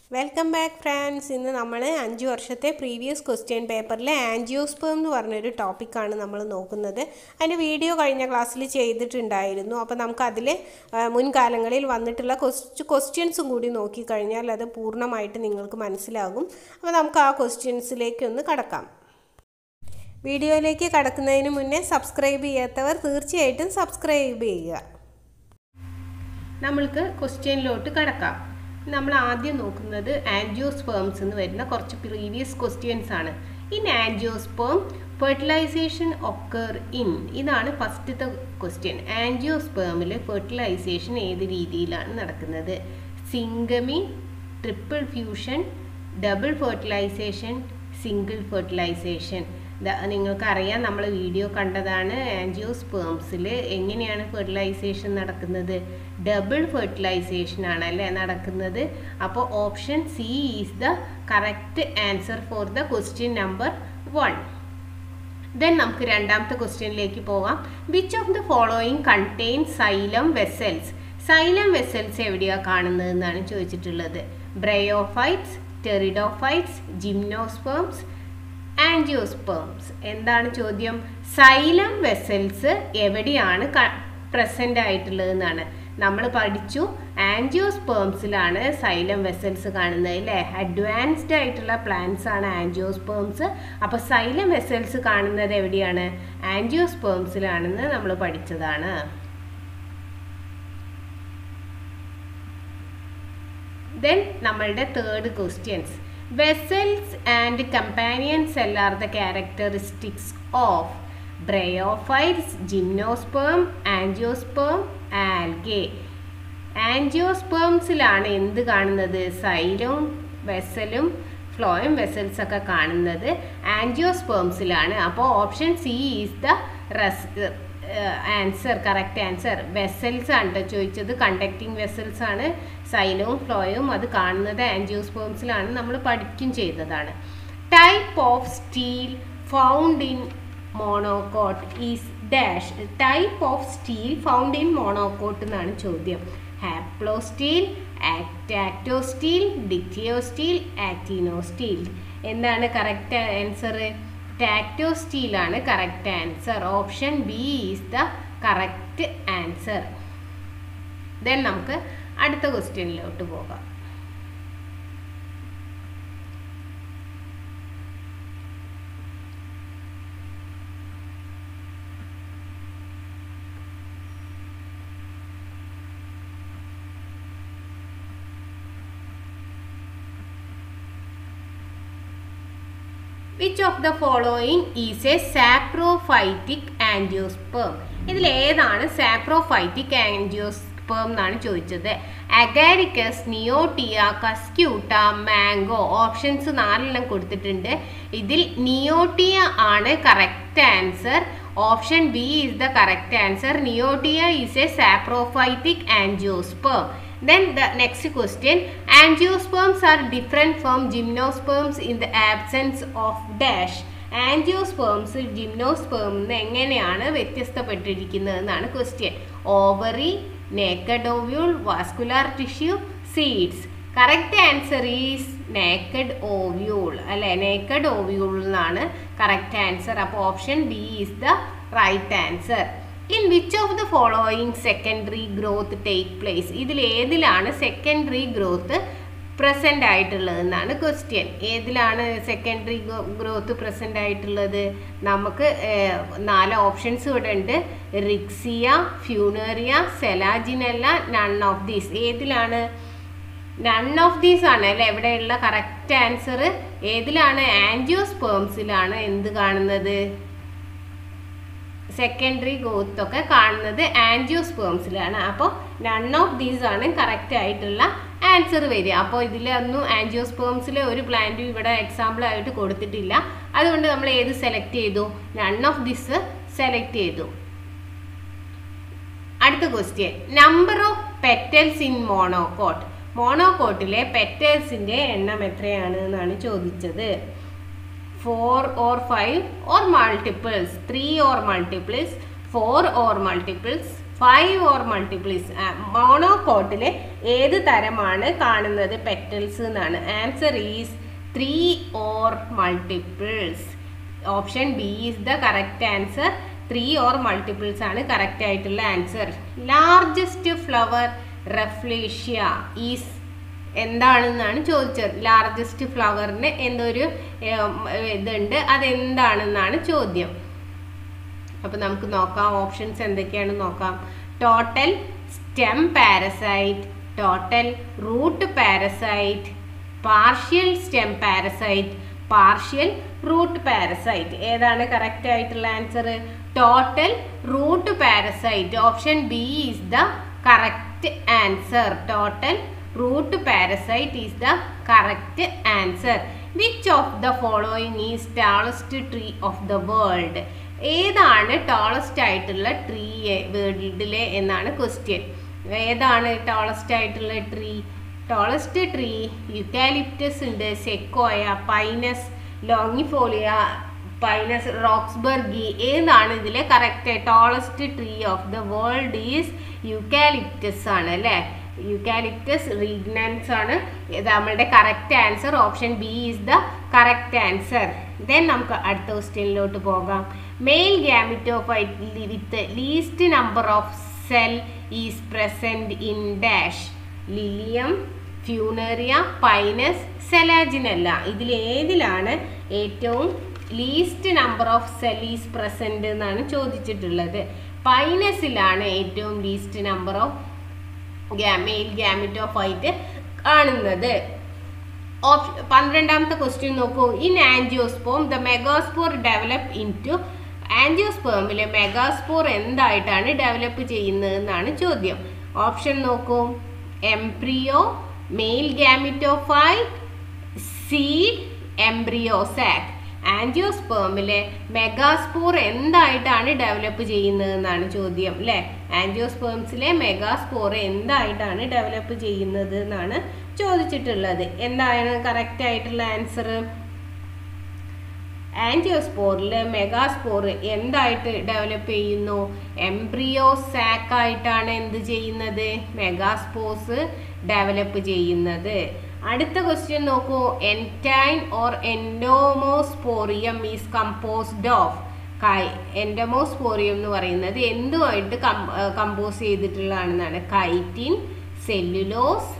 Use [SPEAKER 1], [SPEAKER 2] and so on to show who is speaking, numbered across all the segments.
[SPEAKER 1] Welcome back friends ഇന്ന് നമ്മൾ അഞ്ച് വർഷത്തെ പ്രീവിയസ് ക്വസ്റ്റ്യൻ പേപ്പറിലെ ആൻജിയോസ്പേം എന്ന് പറഞ്ഞൊരു ടോപ്പിക്കാണ് നമ്മൾ നോക്കുന്നത് അതിൻ്റെ വീഡിയോ കഴിഞ്ഞ ക്ലാസ്സിൽ ചെയ്തിട്ടുണ്ടായിരുന്നു അപ്പോൾ നമുക്ക് അതിൽ മുൻകാലങ്ങളിൽ വന്നിട്ടുള്ള കുറച്ച് ക്വസ്റ്റ്യൻസും കൂടി നോക്കിക്കഴിഞ്ഞാൽ അത് പൂർണ്ണമായിട്ട് നിങ്ങൾക്ക് മനസ്സിലാകും അപ്പോൾ നമുക്ക് ആ ക്വസ്റ്റ്യൻസിലേക്ക് ഒന്ന് കടക്കാം വീഡിയോയിലേക്ക് കടക്കുന്നതിന് മുന്നേ സബ്സ്ക്രൈബ് ചെയ്യാത്തവർ തീർച്ചയായിട്ടും സബ്സ്ക്രൈബ് ചെയ്യുക നമ്മൾക്ക് ക്വസ്റ്റ്യനിലോട്ട് കടക്കാം നമ്മൾ ആദ്യം നോക്കുന്നത് ആൻജിയോസ്പേംസ് എന്ന് വരുന്ന കുറച്ച് പ്രീവിയസ് ക്വസ്റ്റ്യൻസ് ആണ് in angiosperm fertilization occur in ഇതാണ് ഫസ്റ്റത്തെ ക്വസ്റ്റ്യൻ ആൻജിയോസ്പേമിൽ ഫെർട്ടിലൈസേഷൻ ഏത് രീതിയിലാണ് നടക്കുന്നത് syngamy triple fusion double fertilization single fertilization നിങ്ങൾക്കറിയാം നമ്മൾ വീഡിയോ കണ്ടതാണ് ആൻജിയോസ്പേംസിൽ എങ്ങനെയാണ് ഫെർട്ടിലൈസേഷൻ നടക്കുന്നത് ഡബിൾ ഫെർട്ടിലൈസേഷൻ ആണ് അല്ലേ നടക്കുന്നത് അപ്പോൾ option C is the correct answer for the question number one then നമുക്ക് രണ്ടാമത്തെ ക്വസ്റ്റ്യനിലേക്ക് പോകാം which of the following contain xylem vessels xylem vessels എവിടെയാണ് കാണുന്നത് എന്നാണ് ചോദിച്ചിട്ടുള്ളത് ബ്രയോഫൈറ്റ്സ് ടെറിഡോഫൈറ്റ്സ് ജിംനോസ്പേംസ് ആൻജിയോസ്പേംസ് എന്താണ് ചോദ്യം സൈലം വെസൽസ് എവിടെയാണ് പ്രസൻ്റ് ആയിട്ടുള്ളത് എന്നാണ് നമ്മൾ പഠിച്ചു ആൻജിയോസ്പേംസിലാണ് സൈലം വെസൽസ് കാണുന്നത് അല്ലേ അഡ്വാൻസ്ഡ് ആയിട്ടുള്ള പ്ലാന്റ്സ് ആണ് ആൻജിയോസ്പേംസ് അപ്പോൾ സൈലം വെസൽസ് കാണുന്നത് എവിടെയാണ് ആൻജിയോസ്പേംസിലാണെന്ന് നമ്മൾ പഠിച്ചതാണ് ദെൻ നമ്മളുടെ third questions vessels and companion cell are the characteristics of bryophytes gymnosperm angiosperm algae ആൻജിയോസ്പേംസിലാണ് എന്ത് കാണുന്നത് സൈലും വെസലും ഫ്ലോയും വെസൽസ് ഒക്കെ കാണുന്നത് ആൻജിയോസ്പേംസിലാണ് അപ്പോൾ ഓപ്ഷൻ സി ഈസ് ദ റസ് ആൻസർ കറക്റ്റ് ആൻസർ വെസൽസ് ആണ് കേട്ടോ ചോദിച്ചത് കണ്ടക്റ്റിംഗ് വെസൽസ് ആണ് സൈലവും ഫ്ലോയും അത് കാണുന്നത് ആൻജിയോസ്പേംസിലാണ് നമ്മൾ പഠിക്കും ചെയ്തതാണ് type of stele found in monocot is dash type of stele found in monocot എന്നാണ് ചോദ്യം haplostele atactostele dictyostele actinostele എന്താണ് കറക്റ്റ് ആൻസർ ടാക്ടോ സ്റ്റീലാണ് correct answer option B is the correct answer then നമുക്ക് അടുത്ത ക്വസ്റ്റ്യനിലോട്ട് പോകാം which of the following is a saprophytic angiosperm ഇതിൽ ഏതാണ് സാപ്രോഫൈറ്റിക് ആൻജിയോസ്പേം എന്നാണ് ചോദിച്ചത് Agaricus Neottia Cuscuta mango options നാലെണ്ണം കൊടുത്തിട്ടുണ്ട് ഇതിൽ നിയോട്ടിയ ആണ് correct answer option B is the correct answer Neottia is a saprophytic angiosperm Then the next question angiosperms are different from gymnosperms in the absence of dash. ആൻജിയോസ്പേംസിൽ ജിംനോസ്പേമിന് എങ്ങനെയാണ് വ്യത്യസ്തപ്പെട്ടിരിക്കുന്നത് എന്നാണ് question ovary naked ovule vascular tissue seeds correct answer is naked ovule അല്ലെ naked ovule എന്നാണ് correct answer അപ്പോൾ option B is the right answer in which of the following secondary growth take place ഇതിൽ ഏതിലാണ് secondary growth present ആയിട്ടുള്ളത് എന്നാണ് question ഏതിലാണ് secondary growth present ആയിട്ടുള്ളത് നമുക്ക് നാല് ഓപ്ഷൻസ് ഇവിടെ ഉണ്ട് Riccia Funaria Selaginella none of these ഏതിലാണ് നൺ ഓഫ് ദീസ് ആണ് അല്ലേ ഇവിടെയുള്ള കറക്റ്റ് ആൻസർ ഏതിലാണ് ആൻജിയോസ്പേംസിലാണ് എന്ത് കാണുന്നത് സെക്കൻഡറി ഗ്രോത്ത് ഒക്കെ കാണുന്നത് ആൻജിയോസ്പേംസിലാണ് അപ്പോൾ നൺ ഓഫ് ദീസ് ആണ് കറക്റ്റ് ആയിട്ടുള്ള ആൻസർ വരിക അപ്പോൾ ഇതിലൊന്നും ആൻജിയോസ്പേംസിലെ ഒരു പ്ലാന്റും ഇവിടെ എക്സാമ്പിൾ ആയിട്ട് കൊടുത്തിട്ടില്ല അതുകൊണ്ട് നമ്മൾ ഏത് സെലക്ട് ചെയ്തു നൺ ഓഫ് ദിസ് സെലക്ട് ചെയ്തു അടുത്ത question number of petals in monocot മോണോകോട്ടിലെ പെറ്റൽസിൻ്റെ എണ്ണം എത്രയാണ് എന്നാണ് ചോദിച്ചത് four or five or multiples three or multiples four or multiples five or multiples മോണോകോട്ടിൽ ഏത് തരമാണ് കാണുന്നത് പെറ്റൽസ് എന്നാണ് answer is three or multiples option B is the correct answer three or multiples ആണ് കറക്റ്റ് ആയിട്ടുള്ള answer largest flower Rafflesia is എന്താണെന്നാണ് ചോദിച്ചത് largest ഫ്ലവറിന് എന്തൊരു ഏം, ഇതുണ്ട് അതെന്താണെന്നാണ് ചോദ്യം അപ്പൊ നമുക്ക് നോക്കാം ഓപ്ഷൻസ് എന്തൊക്കെയാണ് നോക്കാം total stem parasite total root parasite partial stem parasite partial root parasite ഏതാണ് കറക്റ്റ് ആയിട്ടുള്ള answer total root parasite option B is the correct answer total root parasite is the correct answer which of the following is tallest tree of the world ഏതാണ് tallest ആയിട്ടുള്ള tree വേൾഡിലെ എന്നാണ് question ഏതാണ് tallest ആയിട്ടുള്ള tree tallest tree eucalyptus ഉണ്ട് sequoia pinus longifolia pinus roxburghii ഏതാണ് ഇതിലെ correct tallest tree of the world is eucalyptus ആണ് അല്ലേ യുക്കാലിപ്റ്റസ് റീഗ്നൻസ് ആണ് ഇത് നമ്മളുടെ correct answer option B is the correct answer then നമുക്ക് അടുത്ത ക്വസ്റ്റ്യനിലോട്ട് പോകാം male gametophyte with least number of cell is present in dash lilium funaria pinus selaginella ഇതിൽ ഏതിലാണ് ഏറ്റവും least number of cell is present എന്നാണ് ചോദിച്ചിട്ടുള്ളത് പൈനസിലാണ് ഏറ്റവും least number of male gametophyte കാണുന്നത് ഓപ്ഷൻ പന്ത്രണ്ടാമത്തെ ക്വസ്റ്റ്യൻ നോക്കൂ in angiosperm the megaspore develop in to ആൻജിയോസ്പോമിലെ മെഗാസ്പോർ എന്തായിട്ടാണ് ഡെവലപ്പ് ചെയ്യുന്നത് എന്നാണ് ചോദ്യം ഓപ്ഷൻ നോക്കൂ embryo male gametophyte seed embryo sac ആൻജിയോസ്പേമിലെ മെഗാസ്പോർ എന്തായിട്ടാണ് ഡെവലപ്പ് ചെയ്യുന്നത് എന്നാണ് ചോദ്യം അല്ലേ ആൻജിയോസ്പേംസിലെ മെഗാസ്പോർ എന്തായിട്ടാണ് ഡെവലപ്പ് ചെയ്യുന്നത് എന്നാണ് ചോദിച്ചിട്ടുള്ളത് എന്താണ് കറക്റ്റ് ആയിട്ടുള്ള ആൻസർ ആൻജിയോസ്പോറിൽ മെഗാസ്പോർ എന്തായിട്ട് ഡെവലപ്പ് ചെയ്യുന്നു എംബ്രിയോ സാക്ക് ആയിട്ടാണ് എന്ത് ചെയ്യുന്നത് മെഗാസ്പോസ് ഡെവലപ്പ് ചെയ്യുന്നത് അടുത്ത ക്വസ്റ്റ്യൻ നോക്കൂ intine or endosporium is composed of കൈ എൻഡോമോസ്പോറിയം എന്ന് പറയുന്നത് എന്തുമായിട്ട് കമ്പോസ് ചെയ്തിട്ടുള്ളതാണെന്നാണ് കൈറ്റിൻ സെല്ലുലോസ്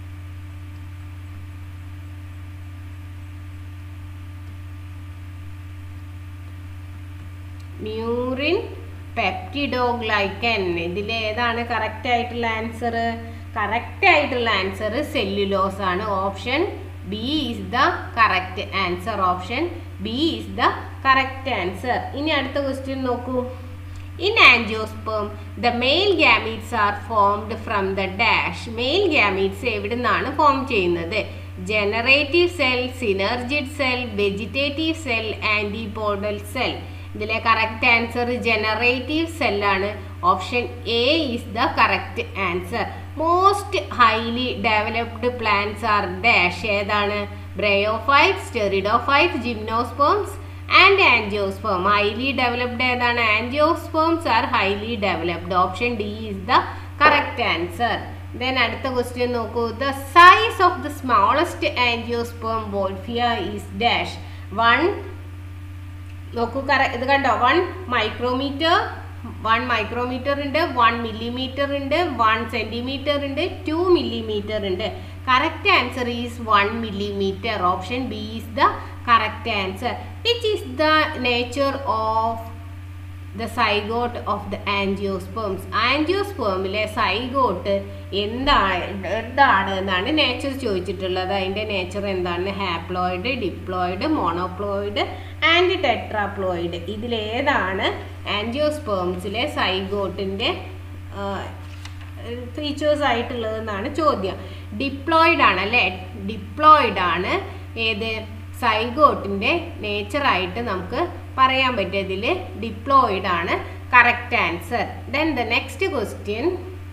[SPEAKER 1] മ്യൂറിൻ പെപ്റ്റിഡോഗ്ലൈക്കൻ ഇതിൽ ഏതാണ് കറക്റ്റ് ആയിട്ടുള്ള ആൻസർ കറക്റ്റ് ആയിട്ടുള്ള ആൻസർ സെല്ലുലോസ് ആണ് option B is the correct answer option B is the correct answer ഇനി അടുത്ത ക്വസ്റ്റ്യൻ നോക്കൂ in angiosperm the male gametes are formed from the dash male gametes എവിടെ നിന്നാണ് ഫോം ചെയ്യുന്നത് generative cell synergid cell vegetative cell antipodal cell ഇതിലെ correct answer generative സെല്ലാണ് option A is the correct answer most highly developed plants are dash ഏതാണ് bryophyte pteridophyte gymnosperms and angiosperm highly developed ഏതാണ് angiosperms are highly developed option D is the correct answer then അടുത്ത question നോക്കൂ the size of the smallest angiosperm wolffia is dash one നോക്കൂ കറ ഇത് കണ്ടോ one micrometre one micrometre ഉണ്ട് one millimetre ഉണ്ട് one centimetre ഉണ്ട് ടു മില്ലിമീറ്റർ ഉണ്ട് correct answer is one millimetre option B is the correct answer which is the nature of the zygote of the angiosperms ആൻജിയോസ്പേമിലെ zygote എന്താണ് എന്താണ് എന്നാണ് nature ചോദിച്ചിട്ടുള്ളത് അതിൻ്റെ നേച്ചർ എന്താണ് haploid diploid monoploid and tetraploid ഇതിലേതാണ് ആൻജിയോസ്പേംസിലെ സൈഗോട്ടിൻ്റെ ഫീച്ചേഴ്സ് ആയിട്ടുള്ളതെന്നാണ് ചോദ്യം ഡിപ്ലോയിഡ് ആണ് അല്ലേ ഡിപ്ലോയിഡ് ആണ് ഏത് സൈഗോട്ടിൻ്റെ നേച്ചറായിട്ട് നമുക്ക് പറയാൻ പറ്റും ഇതിൽ ഡിപ്ലോയിഡ് ആണ് correct answer then the next question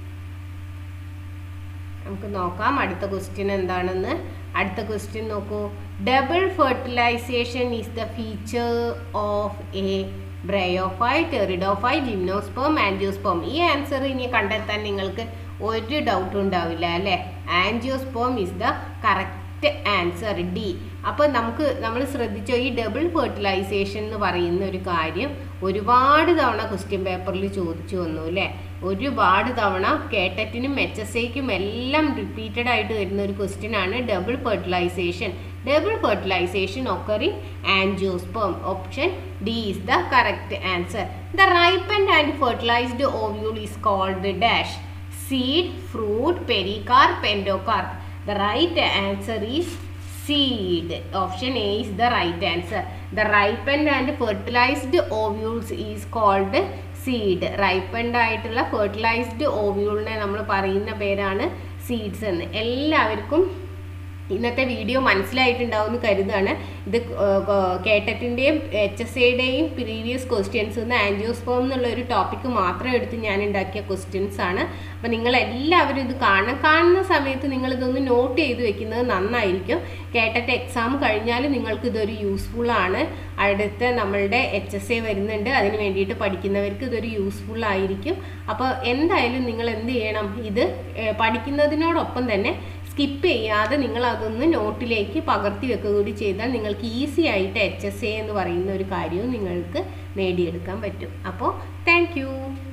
[SPEAKER 1] നമുക്ക് നോക്കാം അടുത്ത ക്വസ്റ്റ്യൻ എന്താണെന്ന് അടുത്ത ക്വസ്റ്റ്യൻ നോക്കൂ double fertilization is the feature of a bryophyte pteridophyte gymnosperm angiosperm ഈ ആൻസർ ഇനി കണ്ടെത്താൻ നിങ്ങൾക്ക് ഒരു ഡൗട്ടും ഉണ്ടാവില്ല അല്ലേ angiosperm is the correct answer D അപ്പോൾ നമുക്ക് നമ്മൾ ശ്രദ്ധിച്ചോ ഈ ഡബിൾ ഫെർട്ടിലൈസേഷൻ എന്ന് പറയുന്ന ഒരു കാര്യം ഒരുപാട് തവണ ക്വസ്റ്റ്യൻ പേപ്പറിൽ ചോദിച്ചു വന്നു അല്ലേ ഒരുപാട് തവണ കേട്ടറ്റിനും എച്ച് എസ് ഐക്കും എല്ലാം റിപ്പീറ്റഡ് ആയിട്ട് വരുന്ന ഒരു ക്വസ്റ്റ്യൻ ആണ് double fertilization double fertilization occurring angiosperm option D is the correct answer the ripened and fertilized ovule is called dash seed, fruit, pericarp, endocarp. The right answer is seed. Option A is the right answer. The ripened and fertilized ovules is called seed. Ripened ആയിട്ടുള്ള fertilized ഓവ്യൂളിനെ നമ്മൾ പറയുന്ന പേരാണ് seeds എന്ന് എല്ലാവർക്കും ഇന്നത്തെ video മനസ്സിലായിട്ടുണ്ടാവും എന്ന് കരുതാണ് ഇത് കേട്ടറ്റിൻ്റെയും എച്ച് എസ് ഐയുടെയും പ്രീവിയസ് ക്വസ്റ്റ്യൻസ് നിന്ന് ആൻജിയോസ്പോം എന്നുള്ള ഒരു ടോപ്പിക്ക് മാത്രം എടുത്ത് ഞാൻ ഉണ്ടാക്കിയ ക്വസ്റ്റ്യൻസ് ആണ് അപ്പം നിങ്ങൾ എല്ലാവരും ഇത് കാണണം കാണുന്ന സമയത്ത് നിങ്ങൾ ഇതൊന്ന് നോട്ട് ചെയ്ത് വെക്കുന്നത് നന്നായിരിക്കും കേട്ടറ്റ് എക്സാം കഴിഞ്ഞാൽ നിങ്ങൾക്ക് ഇതൊരു യൂസ്ഫുൾ ആണ് അടുത്ത നമ്മളുടെ എച്ച് എസ് എ വരുന്നുണ്ട് അതിന് വേണ്ടിയിട്ട് പഠിക്കുന്നവർക്ക് ഇതൊരു യൂസ്ഫുൾ ആയിരിക്കും അപ്പോൾ എന്തായാലും നിങ്ങൾ എന്ത് ചെയ്യണം ഇത് ഏഹ്, പഠിക്കുന്നതിനോടൊപ്പം തന്നെ സ്കിപ്പ് ചെയ്യാതെ നിങ്ങൾ അതൊന്ന് നോട്ടിലേക്ക് പകർത്തി വെക്കുക കൂടി ചെയ്താൽ നിങ്ങൾക്ക് ഈസി ആയിട്ട് എച്ച് എസ് എ എന്ന് പറയുന്ന ഒരു കാര്യവും നിങ്ങൾക്ക് നേടിയെടുക്കാൻ പറ്റും അപ്പോൾ താങ്ക്